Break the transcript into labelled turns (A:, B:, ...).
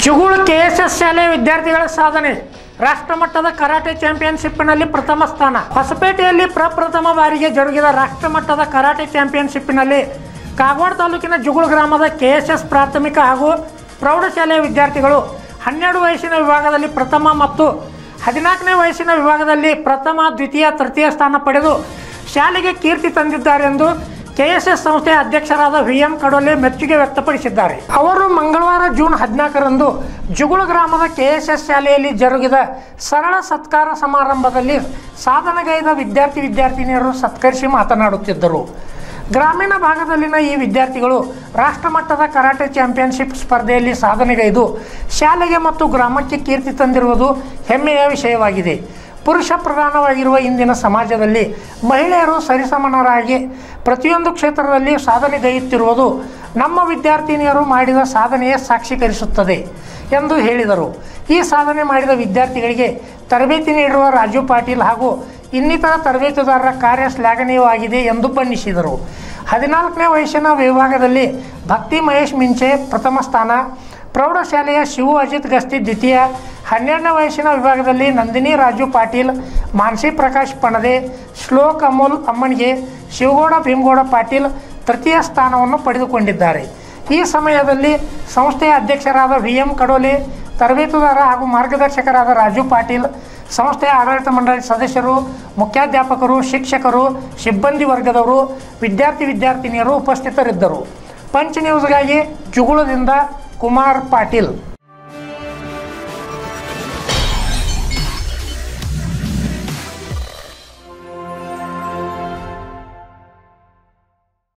A: ಜುಗುಳು K S S ಶಾಲೆಯ ವಿದ್ಯಾರ್ಥಿಗಳ ಸಾಧನೆ ರಾಷ್ಟ್ರಮಟ್ಟದ ಕರಾಟೆ ಚಾಂಪಿಯನ್ಶಿಪ್ನಲ್ಲಿ ಪ್ರಥಮ ಸ್ಥಾನ ಹೊಸಪೇಟೆಯಲ್ಲಿ ಪ್ರಪ್ರಥಮ ಬಾರಿಗೆ ಜರುಗಿದ ರಾಷ್ಟ್ರಮಟ್ಟದ ಕರಾಟೆ ಚಾಂಪಿಯನ್ಶಿಪ್ನಲ್ಲಿ ಕಾಗವಾಡ ತಾಲೂಕಿನ ಜುಗುಳು ಗ್ರಾಮದ ಕೆ ಎಸ್ ಎಸ್ ಪ್ರಾಥಮಿಕ ಹಾಗೂ ಪ್ರೌಢಶಾಲೆಯ ವಿದ್ಯಾರ್ಥಿಗಳು ಹನ್ನೆರಡು ವಯಸ್ಸಿನ ವಿಭಾಗದಲ್ಲಿ ಪ್ರಥಮ ಮತ್ತು ಹದಿನಾಲ್ಕನೇ ವಯಸ್ಸಿನ ವಿಭಾಗದಲ್ಲಿ ಪ್ರಥಮ ದ್ವಿತೀಯ ತೃತೀಯ ಸ್ಥಾನ ಪಡೆದು ಶಾಲೆಗೆ ಕೀರ್ತಿ ತಂದಿದ್ದಾರೆ ಎಂದು ಕೆಎಸ್ಎಸ್ ಸಂಸ್ಥೆಯ ಅಧ್ಯಕ್ಷರಾದ ವಿ ಎಂ ಕಡೋಲೆ ಮೆಚ್ಚುಗೆ ವ್ಯಕ್ತಪಡಿಸಿದ್ದಾರೆ ಅವರು ಮಂಗಳವಾರ ಜೂನ್ ಹದಿನಾಲ್ಕರಂದು ಜುಗುಳು ಗ್ರಾಮದ ಕೆಎಸ್ಎಸ್ ಶಾಲೆಯಲ್ಲಿ ಜರುಗಿದ ಸರಳ ಸತ್ಕಾರ ಸಮಾರಂಭದಲ್ಲಿ ಸಾಧನೆಗೈದ ವಿದ್ಯಾರ್ಥಿ ವಿದ್ಯಾರ್ಥಿನಿಯರು ಸತ್ಕರಿಸಿ ಮಾತನಾಡುತ್ತಿದ್ದರು ಗ್ರಾಮೀಣ ಭಾಗದಲ್ಲಿನ ಈ ವಿದ್ಯಾರ್ಥಿಗಳು ರಾಷ್ಟ್ರಮಟ್ಟದ ಕರಾಟೆ ಚಾಂಪಿಯನ್ಶಿಪ್ ಸ್ಪರ್ಧೆಯಲ್ಲಿ ಸಾಧನೆಗೈದು ಶಾಲೆಗೆ ಮತ್ತು ಗ್ರಾಮಕ್ಕೆ ಕೀರ್ತಿ ತಂದಿರುವುದು ಹೆಮ್ಮೆಯ ವಿಷಯವಾಗಿದೆ ಪುರುಷ ಪ್ರಧಾನವಾಗಿರುವ ಇಂದಿನ ಸಮಾಜದಲ್ಲಿ ಮಹಿಳೆಯರು ಸರಿಸಮಾನರಾಗಿ ಪ್ರತಿಯೊಂದು ಕ್ಷೇತ್ರದಲ್ಲಿ ಸಾಧನೆಗೈಯುತ್ತಿರುವುದು ನಮ್ಮ ವಿದ್ಯಾರ್ಥಿನಿಯರು ಮಾಡಿದ ಸಾಧನೆಯೇ ಸಾಕ್ಷೀಕರಿಸುತ್ತದೆ ಎಂದು ಹೇಳಿದರು ಈ ಸಾಧನೆ ಮಾಡಿದ ವಿದ್ಯಾರ್ಥಿಗಳಿಗೆ ತರಬೇತಿ ನೀಡಿರುವ ರಾಜು ಪಾಟೀಲ್ ಹಾಗೂ ಇನ್ನಿತರ ತರಬೇತುದಾರರ ಕಾರ್ಯ ಶ್ಲಾಘನೀಯವಾಗಿದೆ ಎಂದು ಬಣ್ಣಿಸಿದರು ಹದಿನಾಲ್ಕನೇ ವಯಸ್ಸಿನ ವಿಭಾಗದಲ್ಲಿ ಭಕ್ತಿ ಮಹೇಶ್ ಮಿಂಚೆ ಪ್ರಥಮ ಸ್ಥಾನ ಪ್ರೌಢಶಾಲೆಯ ಶಿವು ಅಜಿತ್ ಗಸ್ತಿ ದ್ವಿತೀಯ ಹನ್ನೆರಡನೇ ವಯಸ್ಸಿನ ವಿಭಾಗದಲ್ಲಿ ನಂದಿನಿ ರಾಜು ಪಾಟೀಲ್ ಮಾನ್ಸಿ ಪ್ರಕಾಶ್ ಪಣದೆ ಶ್ಲೋಕ್ ಅಮೋಲ್ ಅಮ್ಮನಿಗೆ ಶಿವಗೌಡ ಭೀಮಗೌಡ ಪಾಟೀಲ್ ತೃತೀಯ ಸ್ಥಾನವನ್ನು ಪಡೆದುಕೊಂಡಿದ್ದಾರೆ ಈ ಸಮಯದಲ್ಲಿ ಸಂಸ್ಥೆಯ ಅಧ್ಯಕ್ಷರಾದ ವಿ ಎಂ ಕಡೋಲೆ ತರಬೇತುದಾರ ಹಾಗೂ ಮಾರ್ಗದರ್ಶಕರಾದ ರಾಜು ಪಾಟೀಲ್ ಸಂಸ್ಥೆಯ ಆಡಳಿತ ಮಂಡಳಿ ಸದಸ್ಯರು ಮುಖ್ಯಾಧ್ಯಾಪಕರು ಶಿಕ್ಷಕರು ಸಿಬ್ಬಂದಿ ವರ್ಗದವರು ವಿದ್ಯಾರ್ಥಿ ವಿದ್ಯಾರ್ಥಿನಿಯರು ಉಪಸ್ಥಿತರಿದ್ದರು ಪಂಚ್ ನ್ಯೂಸ್ಗಾಗಿ ಜುಗುಳದಿಂದ ಕುಮಾರ್ ಪಾಟೀಲ್